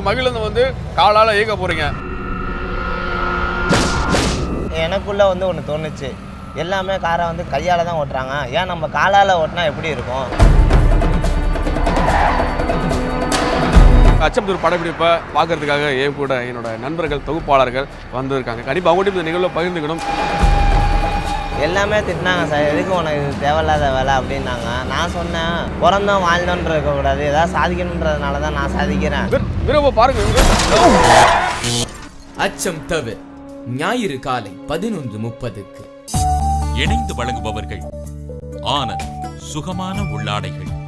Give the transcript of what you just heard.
மகிழுந்து வந்து காலால் இயக்க போகிறீங்க எனக்குள்ள வந்து ஒன்று தோணுச்சு எல்லாமே காரை வந்து கையால் தான் ஓட்டுறாங்க ஏன் நம்ம காலால் ஓட்டினா எப்படி இருக்கும் அச்சம்பத்தூர் படப்பிடிப்பை பார்க்கறதுக்காக என் கூட என்னோட நண்பர்கள் தொகுப்பாளர்கள் வந்திருக்காங்க கண்டிப்பாக அவங்ககிட்ட இந்த நிகழ்வை பகிர்ந்துக்கணும் எல்லாமே திட்டினாங்க சார் எதுக்கு உனக்கு இது தேவையில்லாத வேலை அப்படின்னாங்க நான் சொன்னேன் பிறந்தோம் வாழ்ந்தோன்ற இருக்கக்கூடாது ஏதாவது சாதிக்கணுன்றதுனால தான் நான் சாதிக்கிறேன் வீர- வீரப்பா பாருங்க அச்சம் தவிர ஞாயிறு காலை பதினொன்று முப்பதுக்கு இணைந்து வழங்குபவர்கள் ஆனந்த் சுகமான உள்ளாடைகள்